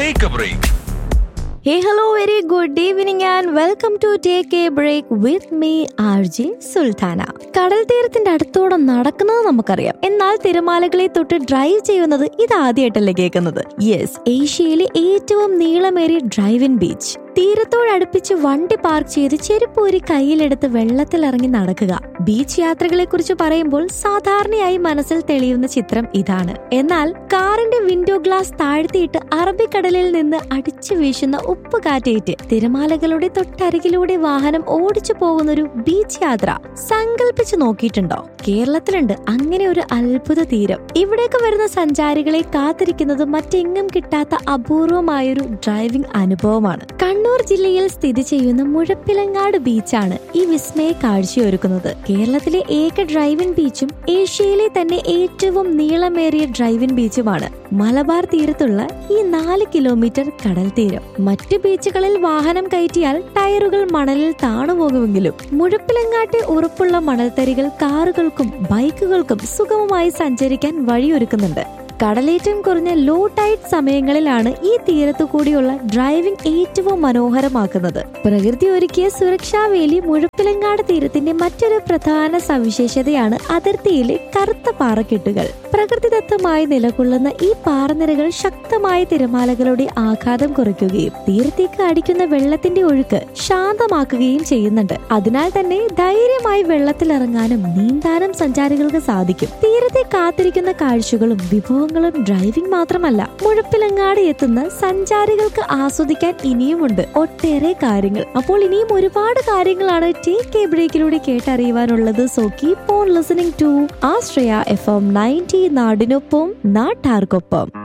Take a break. Hey, hello, very good evening and welcome to Take a Break with me, RJ Sultana കടൽ തീരത്തിന്റെ അടുത്തോടെ നടക്കുന്നത് നമുക്കറിയാം എന്നാൽ തിരമാലകളെ തൊട്ട് drive ചെയ്യുന്നത് ഇതാദ്യമായിട്ടല്ലേ കേൾക്കുന്നത് യെസ് ഏഷ്യയിലെ ഏറ്റവും നീളമേറിയ ഡ്രൈവ് ഇൻ ബീച്ച് തീരത്തോടടുപ്പിച്ച് വണ്ടി പാർക്ക് ചെയ്ത് ചെരുപ്പൂരി കയ്യിലെടുത്ത് വെള്ളത്തിലിറങ്ങി നടക്കുക ബീച്ച് യാത്രകളെ കുറിച്ച് പറയുമ്പോൾ സാധാരണയായി മനസ്സിൽ തെളിയുന്ന ചിത്രം ഇതാണ് എന്നാൽ കാറിന്റെ വിൻഡോ ഗ്ലാസ് താഴ്ത്തിയിട്ട് അറബിക്കടലിൽ നിന്ന് അടിച്ചു വീശുന്ന ഉപ്പ് കാറ്റേറ്റ് തിരമാലകളുടെ തൊട്ടരികിലൂടെ വാഹനം ഓടിച്ചു പോകുന്ന ഒരു ബീച്ച് യാത്ര സങ്കല്പിച്ചു നോക്കിയിട്ടുണ്ടോ കേരളത്തിലുണ്ട് അങ്ങനെ ഒരു അത്ഭുത തീരം ഇവിടേക്ക് വരുന്ന സഞ്ചാരികളെ കാത്തിരിക്കുന്നത് മറ്റെങ്ങും കിട്ടാത്ത അപൂർവമായൊരു ഡ്രൈവിംഗ് അനുഭവമാണ് കണ്ണൂർ ജില്ലയിൽ സ്ഥിതി ചെയ്യുന്ന മുഴപ്പിലങ്ങാട് ബീച്ചാണ് ഈ വിസ്മയ കാഴ്ചയൊരുക്കുന്നത് കേരളത്തിലെ ഏക ഡ്രൈവിംഗ് ബീച്ചും ഏഷ്യയിലെ തന്നെ ഏറ്റവും നീളമേറിയ ഡ്രൈവിംഗ് ബീച്ചുമാണ് മലബാർ തീരത്തുള്ള ഈ നാല് കിലോമീറ്റർ കടൽ തീരം മറ്റു ബീച്ചുകളിൽ വാഹനം കയറ്റിയാൽ ടയറുകൾ മണലിൽ താണുപോകുമെങ്കിലും മുഴപ്പിലങ്ങാട്ടെ ഉറപ്പുള്ള മണൽത്തരികൾ കാറുകൾക്കും ബൈക്കുകൾക്കും സുഗമമായി സഞ്ചരിക്കാൻ വഴിയൊരുക്കുന്നുണ്ട് കടലേറ്റം കുറഞ്ഞ ലോ ടൈഡ് സമയങ്ങളിലാണ് ഈ തീരത്തു കൂടിയുള്ള ഡ്രൈവിംഗ് ഏറ്റവും മനോഹരമാക്കുന്നത് പ്രകൃതി ഒരുക്കിയ സുരക്ഷാ വേലി മുഴപ്പിലങ്ങാട് തീരത്തിന്റെ മറ്റൊരു പ്രധാന സവിശേഷതയാണ് അതിർത്തിയിലെ കറുത്ത പാറക്കെട്ടുകൾ പ്രകൃതിദത്തമായി നിലകൊള്ളുന്ന ഈ പാറനിരകൾ ശക്തമായ തിരമാലകളുടെ ആഘാതം കുറയ്ക്കുകയും തീരത്തേക്ക് അടിക്കുന്ന വെള്ളത്തിന്റെ ഒഴുക്ക് ശാന്തമാക്കുകയും ചെയ്യുന്നുണ്ട് അതിനാൽ തന്നെ ധൈര്യമായി വെള്ളത്തിലിറങ്ങാനും നീന്താനും സഞ്ചാരികൾക്ക് സാധിക്കും തീരത്തെ കാത്തിരിക്കുന്ന കാഴ്ചകളും വിഭവങ്ങളും ഡ്രൈവിംഗ് മാത്രമല്ല മുഴപ്പിലങ്ങാട് എത്തുന്ന സഞ്ചാരികൾക്ക് ആസ്വദിക്കാൻ ഇനിയുമുണ്ട് ഒട്ടേറെ കാര്യങ്ങൾ അപ്പോൾ ഇനിയും ഒരുപാട് കാര്യങ്ങളാണ് ടേക്ക് എ ബ്രേക്കിലൂടെ കേട്ടറിയുവാനുള്ളത് so keep on listening to Ashraya F M ninety നാടിനൊപ്പം നാട്ടാർക്കൊപ്പം